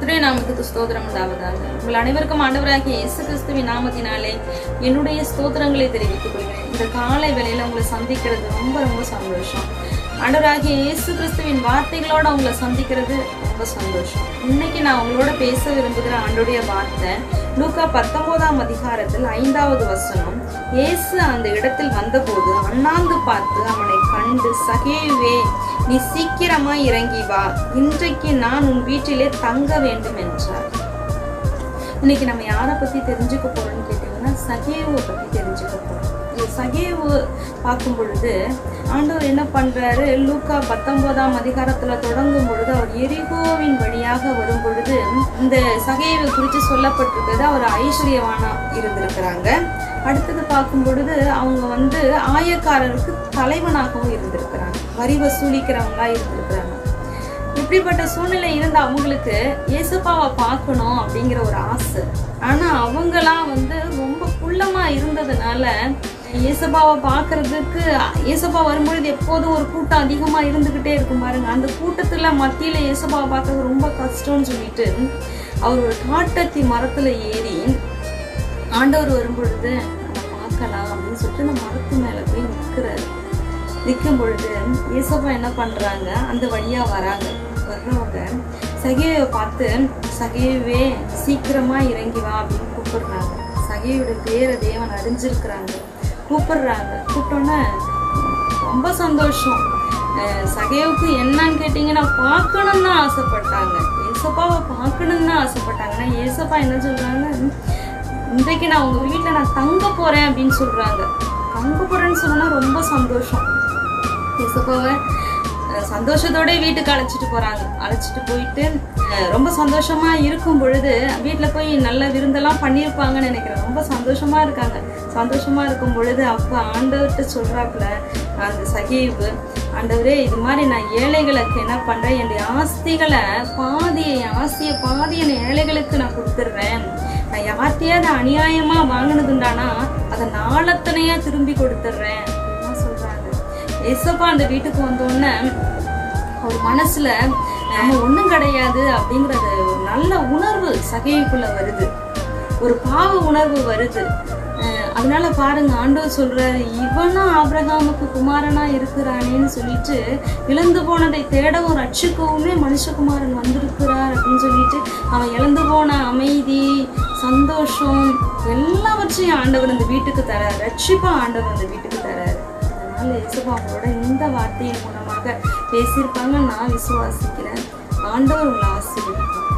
கர்த்தருடைய நாமத்துக்கு ஸ்தோத்திரம் உண்டாவதாக உங்கள் அனைவருக்கும் ஆண்டவராகிய இயேசு கிறிஸ்துவின் நாமத்தினாலே என்னுடைய ஸ்தோத்திரங்களை தெரிவித்துக் கொள்கிறேன் இந்த காலை வேளையில உங்களை சந்திக்கிறது ரொம்ப ரொம்ப சந்தோஷம் ஆண்டவராகிய இயேசு கிறிஸ்துவின் வார்த்தைகளோட உங்களை சந்திக்கிறது ரொம்ப சந்தோஷம் இன்னைக்கு நான் உங்களோட பேச விரும்புகிற ஆண்டுடைய வார்த்தை லூக்கா பத்தொன்பதாம் அதிகாரத்தில் ஐந்தாவது வசனம் இயேசு அந்த இடத்தில் வந்தபோது அண்ணாந்து பார்த்து அவனை கண்டு சகேயுவே நீ சீக்கிரமாய் இறங்கி வா இன்றைக்கு நான் உன் வீட்டிலே தங்க வேண்டும் என்றார் இன்னைக்கு நம்ம யாரை பத்தி தெரிஞ்சுக்க போறோம்னு கேட்டீங்கன்னா சகேவுவை பத்தி தெரிஞ்சுக்க போறோம் இந்த சகேவு பார்க்கும் பொழுது ஆண்டவர் என்ன பண்றாரு லூக்கா பத்தொன்பதாம் அதிகாரத்துல தொடங்கும் பொழுது அவர் எரிகோவின் வழியாக வரும் பொழுது இந்த சகேவை குறித்து சொல்லப்பட்டிருக்கிறது அவர் ஐஸ்வர்யவானா இருந்திருக்கிறாங்க அடுத்தது பார்க்கும் பொழுது அவங்க வந்து ஆயக்காரருக்கு தலைவனாகவும் இருந்திருக்கிறாங்க வரி வசூலிக்கிறவங்களா இருந்திருக்கிறாங்க இப்படிப்பட்ட சூழ்நிலை இருந்த அவங்களுக்கு இயேசுப்பாவை பார்க்கணும் அப்படிங்கிற ஒரு ஆசை ஆனா அவங்களாம் வந்து ரொம்ப குள்ளமா இருந்ததுனால இயேசுப்பாவை பார்க்கறதுக்கு இயேசுப்பா வரும்பொழுது எப்போதும் ஒரு கூட்டம் அதிகமா இருந்துகிட்டே இருக்கும் பாருங்க அந்த கூட்டத்துல மத்தியில இயேசுப்பாவை பார்க்கறது ரொம்ப கஷ்டம்னு சொல்லிட்டு அவர் ஒரு காட்டத்தி மரத்துல ஏறி ஆண்டவர் வரும்பொழுது நம்ம பார்க்கலாம் அப்படின்னு சொல்லிட்டு அந்த மரத்து மேல போய் நிற்கிறாரு நிற்கும் பொழுது இயேசப்பா என்ன பண்றாங்க அந்த வழியா வராங்க வர்றவங்க சகையை பார்த்து சகையவே சீக்கிரமா இறங்கி வா அப்படின்னு கூப்பிடுறாங்க சகையோட பேரை தேவன் அறிஞ்சிருக்கிறாங்க கூப்பிடுறாங்க கூப்பிட்டோன்னே ரொம்ப சந்தோஷம் அஹ் சகைவுக்கு என்னன்னு கேட்டீங்கன்னா பார்க்கணும்னு தான் ஆசைப்பட்டாங்க ஏசப்பாவை பார்க்கணும்னு தான் ஆசைப்பட்டாங்கன்னா ஏசப்பா என்ன சொல்றாங்க இன்றைக்கு நான் உங்க வீட்டில் நான் தங்க போறேன் அப்படின்னு சொல்றாங்க தங்க போறேன்னு சொன்னா ரொம்ப சந்தோஷம் இயேசுப்பாவை அஹ், சந்தோஷத்தோட வீட்டுக்கு அழைச்சிட்டு போறாங்க அழைச்சிட்டு போயிட்டு அஹ், ரொம்ப சந்தோஷமா இருக்கும் பொழுது வீட்டுல போய் நல்ல விருந்தெல்லாம் பண்ணியிருப்பாங்கன்னு நினைக்கிறேன் ரொம்ப சந்தோஷமா இருக்காங்க சந்தோஷமா இருக்கும் பொழுது அப்ப ஆண்டவர்கிட்ட சொல்றாப்புல அந்த சகீவு ஆண்டவரே இது மாதிரி நான் ஏழைகளுக்கு என்ன பண்றேன் என்னுடைய ஆஸ்திகளை பாதியை என் ஆஸ்தியை பாதி என் ஏழைகளுக்கு நான் கொடுத்துட்றேன் நான் யார்கிட்டயாவது அநியாயமா வாங்கினதுண்டானா அதை நாளத்தனையா திரும்பி கொடுத்துட்றேன் அப்படின்னு சொல்றாங்க ஏசப்பா அந்த வீட்டுக்கு வந்தோடனே அவர் மனசுல நம்ம ஒண்ணும் கிடையாது அப்படிங்கறது ஒரு நல்ல உணர்வு சகைக்குள்ள வருது ஒரு பாவ உணர்வு வருது அஹ் அதனால பாருங்க ஆண்டவர் சொல்றாரு இவனும் ஆபிரகாமுக்கு குமாரனா இருக்கிறானேன்னு சொல்லிட்டு இழந்து போனதை தேடவும் ரட்சிக்கவுமே மனுஷகுமாரன் வந்திருக்கிறார் அப்படின்னு சொல்லிட்டு அவன் இழந்து போன அமைதி சந்தோஷம் எல்லாவற்றையும் ஆண்டவர் இந்த வீட்டுக்கு தராரு ரட்சிப்பா ஆண்டவர் இந்த வீட்டுக்கு தராரு அதனால இயேசுப்பா அவங்களோட இந்த வார்த்தையின் மூலமாக பேசியிருப்பாங்க நான் விசுவாசிக்கிறேன் ஆண்டவர் உங்களை ஆசீர்வதிப்பார்